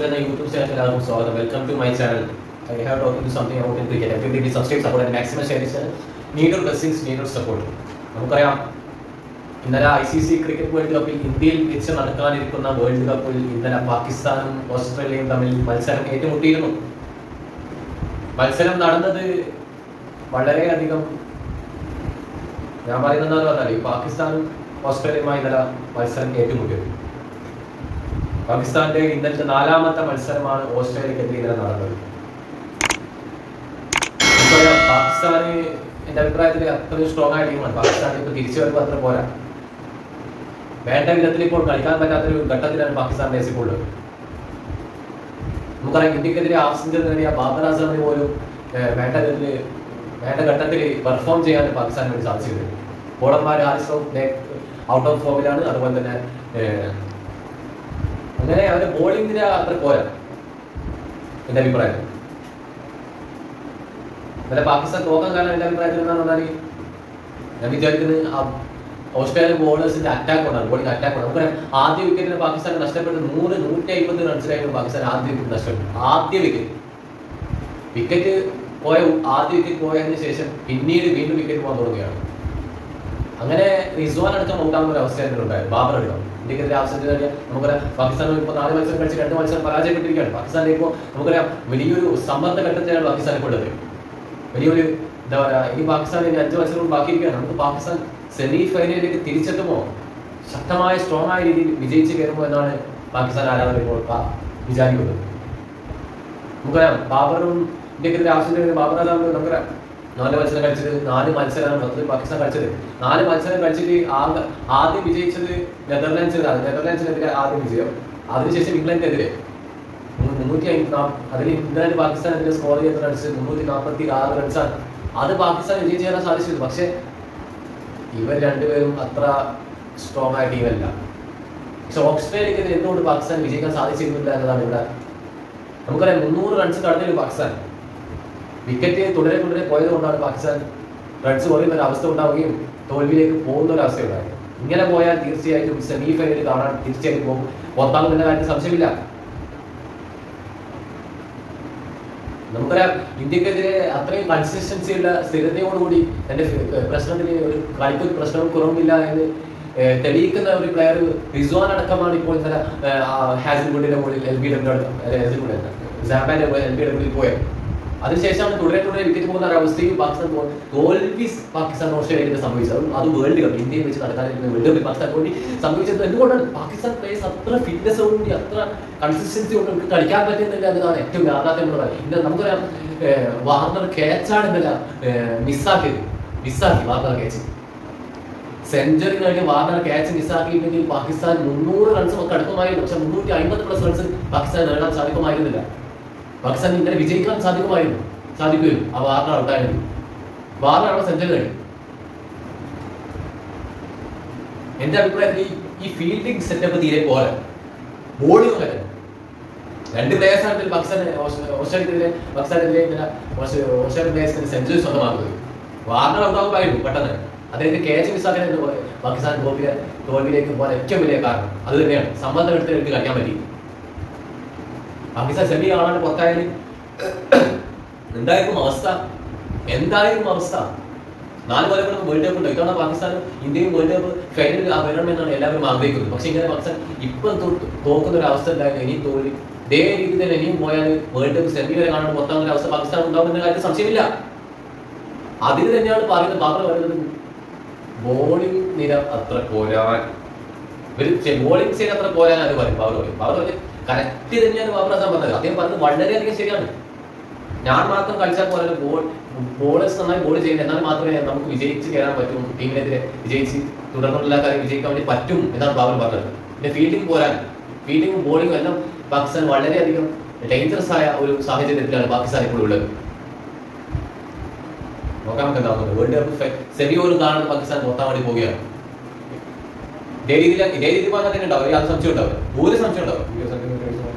football എന്ന YouTube channel എല്ലാവർക്കും സ്വാഗതം welcome to my channel I have talking something about in cricket every subscribe support maximum share ചെയ്ത് need blessings need support നമുക്കറിയാം ഇന്നലെ I C C cricket world കപ്പിൽ ഇന്ത്യയിൽ വെച്ച് നടക്കാനിരിക്കുന്ന വേൾഡ് കപ്പിൽ ഇന്നലെ പാകിസ്ഥാനും ഓസ്ട്രേലിയയും തമ്മിൽ മത്സരം ഏറ്റുമുട്ടിയിരുന്നു മത്സരം നടന്നത് വളരെയധികം ഞാൻ പറയുന്നത് എന്താന്ന് പറഞ്ഞാൽ ഈ പാകിസ്ഥാനും ഓസ്ട്രേലിയയുമായി ഇന്നലെ മത്സരം ഏറ്റുമുട്ടിയത് പാകിസ്ഥാന്റെ ഇന്നലത്തെ നാലാമത്തെ മത്സരമാണ് ഓസ്ട്രേലിയക്കെതിരെ ഇന്നലെ നടന്നത് നമുക്കറിയാം പാകിസ്ഥാന് എന്റെ അഭിപ്രായത്തിൽ അത്രയും സ്ട്രോങ് ആയ ടീമാണ് പാകിസ്ഥാൻ ഇപ്പൊ തിരിച്ചു വരുമ്പോൾ അത്ര പോരാ വേണ്ട വിധത്തിൽ ഇപ്പോൾ കളിക്കാൻ പറ്റാത്തൊരു ഘട്ടത്തിലാണ് പാകിസ്ഥാൻ ഇപ്പോൾ ഉള്ളത് നമുക്കറിയാം ഇന്ത്യക്കെതിരെ ഹാഫ് സെഞ്ചുറി നേടിയ ബാബർ ആസമിന് പോലും ഏഹ്, വേണ്ട വിധത്തിൽ വേണ്ട ഘട്ടത്തിൽ പെർഫോം ചെയ്യാൻ പാകിസ്ഥാന് വേണ്ടി സാധിച്ചിട്ടുണ്ട് ബോളർമാർ ഹാരിസ് ഔട്ട് ഓഫ് ഫോമിലാണ് അതുപോലെ തന്നെ ഏഹ്, അങ്ങനെ അവര് ബോളിംഗിന് അത്ര പോരാ എന്റെ അഭിപ്രായം ഇന്നലെ പാകിസ്ഥാൻ തോക്കാൻ കാരണം എന്റെ അഭിപ്രായത്തിൽ എന്താണെന്ന് പറഞ്ഞാൽ ഞാൻ വിചാരിക്കുന്നത് ആ ഓസ്ട്രേലിയൻ ബോളേഴ്സിന്റെ അറ്റാക്ക് കൊണ്ടാണ് ബോളിംഗ് അറ്റാക്ക് കൊണ്ടാണ് നമുക്കറിയാം ആദ്യ വിക്കറ്റിന് പാകിസ്ഥാൻ നഷ്ടപ്പെട്ടത് നൂറ് നൂറ്റി അമ്പത് റൺസിലായിരുന്നു പാകിസ്ഥാൻ ആദ്യ വിക്കറ്റ് നഷ്ടപ്പെട്ടു ആദ്യ വിക്കറ്റ് വിക്കറ്റ് പോയ ആദ്യ വിക്കറ്റ് പോയതിനു ശേഷം പിന്നീട് വീണ്ടും വിക്കറ്റ് പോകാൻ തുടങ്ങുകയാണ് അങ്ങനെ റിസ്വാൻ അടക്കം ഔട്ടാകുന്ന ഒരു അവസ്ഥയാണ് ഉണ്ടായത് ബാബർ അടക്കം ഇന്ത്യക്കെതിരെ ആവശ്യം നേടിയ നമുക്കറിയാം പാകിസ്ഥാൻ ഇപ്പോൾ നാല് മത്സരം കളിച്ച് രണ്ട് മത്സരം പരാജയപ്പെട്ടിരിക്കുകയാണ് പാകിസ്ഥാനിൽ ഇപ്പോൾ നമുക്കറിയാം വലിയൊരു സമ്മർദ്ദ ഘട്ടത്തിലാണ് പാകിസ്ഥാൻ ഇപ്പോൾ ഉള്ളത് വലിയൊരു എന്താ പറയാ ഇനി പാകിസ്ഥാൻ ഇനി അഞ്ച് മത്സരം ബാക്കിയിരിക്കുകയാണ് നമുക്ക് പാകിസ്ഥാൻ സെമി ഫൈനലിലേക്ക് തിരിച്ചെത്തുമോ ശക്തമായ സ്ട്രോങ് ആയ രീതിയിൽ വിജയിച്ച് കയറുമോ എന്നാണ് പാകിസ്ഥാൻ ആരാധകർ ഇപ്പോൾ പ- വിചാരിക്കുന്നത് നമുക്കറിയാം ബാബറും ഇന്ത്യക്കെതിരെ ആവശ്യത്തിന് ബാബർ ആദാം നമുക്കറിയാം നാല് മത്സരം കളിച്ചത് നാല് മത്സരമാണ് മൊത്തത്തിൽ പാകിസ്ഥാൻ കളിച്ചത് നാല് മത്സരം കളിച്ചിട്ട് ആകെ ആദ്യം വിജയിച്ചത് നെതർലാൻഡ്സിനാണ് നെതർലാൻഡ്സിനെതിരെ ആദ്യം വിജയം അതിനുശേഷം ഇംഗ്ലണ്ടിനെതിരെ മു- മുന്നൂറ്റി അമ്പ- നാ- അതിൽ ഇംഗ്ലണ്ട് പാകിസ്ഥാനെതിരെ സ്കോർ ചെയ്ത റൺസ് മുന്നൂറ്റി നാൽപ്പത്തി ആറ് റൺസാണ് അത് പാകിസ്ഥാൻ വിജയിച്ച് കയറാൻ സാധിച്ചത് പക്ഷേ ഇവർ രണ്ടുപേരും അത്ര സ്ട്രോങ് ആയ ടീമല്ല പക്ഷെ ഓസ്ട്രേലിയക്കെതിരെ എന്തുകൊണ്ട് പാകിസ്ഥാൻ വിജയിക്കാൻ സാധിച്ചിരുന്നില്ല എന്നതാണ് ഇവിടെ നമുക്കറിയാം മുന്നൂറ് റൺസ് കടന്നില്ല പാകിസ്ഥാൻ വിക്കറ്റ് തുടരെ തുടരെ പോയത് കൊണ്ടാണ് പാകിസ്ഥാൻ റൺസ് കുറയുന്ന ഒരു അവസ്ഥ ഉണ്ടാവുകയും തോൽവിയിലേക്ക് പോകുന്ന ഒരു അവസ്ഥ ഉണ്ടായത് ഇങ്ങനെ പോയാൽ തീർച്ചയായിട്ടും സെമി ഫൈനൽ കാണാൻ തീർച്ചയായിട്ടും പോകും പുറത്താകുമെന്ന കാര്യത്തിൽ സംശയമില്ല നമുക്കറിയാം ഇന്ത്യക്കെതിരെ അത്രയും കൺസിസ്റ്റൻസി ഉള്ള സ്ഥിരതയോടുകൂടി തന്റെ ഫ- പ്രശ്നത്തിന് ഒരു കളിക്കൊരു പ്രശ്നവും കുറവുമില്ല എന്ന് ഏഹ്, തെളിയിക്കുന്ന ഒരു പ്ലെയർ റിസ്വാൻ അടക്കമാണ് ഇപ്പോൾ ഇന്നലെ ഹാസിൽവുഡിന്റെ മുകളിൽ എൽ ബി ഡബ്ല്യൂ സാബാന്റെ എൽ ബി ഡബ്ല്യൂയിൽ പോയത് അതിനുശേഷമാണ് തുടരെ തുടരെ വിക്കറ്റ് പോകുന്ന ഒരു അവസ്ഥയും പാകിസ്ഥാൻ തോ- തോൽവി പാകിസ്ഥാൻ ഓസ്ട്രേലിയയിൽ സംഭവിച്ചത് അതും അത് വേൾഡ് കപ്പ് ഇന്ത്യയിൽ വെച്ച് നടക്കാനിരിക്കുന്ന വേൾഡ് കപ്പിൽ പാകിസ്ഥാൻ വേണ്ടി സംഭവിച്ചത് എന്തുകൊണ്ടാണ് പാകിസ്ഥാൻ പ്ലേയേഴ്സ് അത്ര ഫിറ്റ്നസോടുകൂടി അത്ര കൺസിസ്റ്റൻസി കൊണ്ട് നമുക്ക് കളിക്കാൻ പറ്റുന്നില്ല എന്നതാണ് ഏറ്റവും യാഥാർത്ഥ്യമുള്ള കാര്യം ഇന്ന് നമുക്കറിയാം ഏഹ്, വാർണർ ക്യാച്ചാണ് ഇന്നലെ മിസ്സാക്കിയത് മിസ്സാക്കി വാർണർ ക്യാച്ച് സെഞ്ചുറി കഴിഞ്ഞ് വാർണർ ക്യാച്ച് മിസ്സാക്കിയിട്ടുണ്ടെങ്കിൽ പാകിസ്ഥാൻ മുന്നൂറ് റൺസ് കടക്കുമായിരുന്നു പക്ഷെ മുന്നൂറ്റി അമ്പത് പ്ലസ് റൺസ് പാകിസ്ഥാൻ നേടാൻ സാധിക്കുമായിരുന്നില്ല പാകിസ്ഥാൻ ഇന്നലെ വിജയിക്കാൻ സാധിക്കുമായിരുന്നു സാധിക്കുമായിരുന്നു ആ വാർണർ ഔട്ടായിരുന്നു വാർണർ അവിടെ സെഞ്ചുറി കഴിഞ്ഞു എന്റെ അഭിപ്രായത്തിൽ ഈ- ഈ ഫീൽഡിംഗ് സെറ്റപ്പ് തീരെ പോലെ ബോളിംഗ് അങ്ങനെ രണ്ട് പ്ലേയേഴ്സാണ് പാകിസ്ഥാൻ ഓസ്ട്രേലിയക്കെതിരെ പാകിസ്ഥാനെതിരെ ഇന്നലെ ഓസ്ട്രേ- ഓസ്ട്രേലിയൻ പ്ലേയേഴ്സിന് സെഞ്ചുറി സ്വന്തമാക്കുന്നത് വാർണർ ഔട്ടാകുമായിരുന്നു പെട്ടെന്ന് അദ്ദേഹത്തെ ക്യാച്ച് മിസ്സാക്കാൻ പാകിസ്ഥാൻ തോൽവിയ തോൽവിയിലേക്ക് പോകാൻ ഏറ്റവും വലിയ കാരണം അത് തന്നെയാണ് സമ്മർദ്ദം എടുത്ത് എടുത്ത് കളിക്കാൻ പറ്റി പാകിസ്ഥാൻ സെമി കാണാൻ പുറത്തായാലും എന്തായിരിക്കും അവസ്ഥ എന്തായിരിക്കും അവസ്ഥ നാല് കൊല്ലം വേൾഡ് കപ്പ് ഉണ്ട് ഇത്തവണ പാകിസ്ഥാനും ഇന്ത്യയും വേൾഡ് കപ്പ് ഫൈനലിൽ വരണമെന്നാണ് എല്ലാവരും ആഗ്രഹിക്കുന്നത് പക്ഷെ ഇങ്ങനെ പാകിസ്ഥാൻ ഇപ്പം തോ- തോക്കുന്ന ഒരു അവസ്ഥ ഉണ്ടായിരുന്നു ഇനി തോൽവി ഇതേ രീതിയിൽ തന്നെ ഇനിയും പോയാൽ വേൾഡ് കപ്പ് സെമി വരെ കാണാൻ പുറത്താകുന്ന ഒരു അവസ്ഥ പാകിസ്ഥാൻ ഉണ്ടാകുന്ന കാര്യത്തിൽ സംശയമില്ല അതിന് തന്നെയാണ് പറയുന്നത് ബാബർ പറയുന്നത് ബോളിംഗ് നിര അത്ര പോരാൻ ഇവര് ബോളിംഗ് സൈഡ് അത്ര പോരാൻ അത് പറയും ബാബർ പറയും ബാബർ പറഞ്ഞ് കറക്റ്റ് തന്നെയാണ് ബാബർ അസാൻ പറഞ്ഞത് അദ്ദേഹം പറഞ്ഞത് വളരെയധികം ശരിയാണ് ഞാൻ മാത്രം കളിച്ചാൽ പോലെ ബോൾ ബോളേഴ്സ് നന്നായി ബോൾ ചെയ്യുന്നത് എന്നാൽ മാത്രമേ നമുക്ക് വിജയിച്ച് കയറാൻ പറ്റും ടീമിനെതിരെ വിജയിച്ച് തുടർന്നുള്ള കാര്യം വിജയിക്കാൻ വേണ്ടി പറ്റും എന്നാണ് ബാബർ പറഞ്ഞത് പിന്നെ ഫീൽഡിംഗ് പോരാൻ ഫീൽഡിംഗും ബോളിംഗും എല്ലാം പാകിസ്ഥാൻ വളരെയധികം ഡേഞ്ചറസ് ആയ ഒരു സാഹചര്യത്തിലാണ് പാകിസ്ഥാൻ ഇപ്പോൾ ഉള്ളത് നോക്കാൻ നമുക്ക് എന്താകുന്നത് വേൾഡ് കപ്പ് സെമി പോലും കാണാൻ പാകിസ്ഥാൻ നോക്കാൻ വേണ്ടി പോവുകയാണ് ഇതേ രീതിയിൽ ഇതേ രീതിയിൽ പറഞ്ഞാൽ തന്നെ ഉണ്ടാവും യാതൊരു സംശയം ഉണ്ടാവും ഒരു സംശയം ഉണ്ടാവും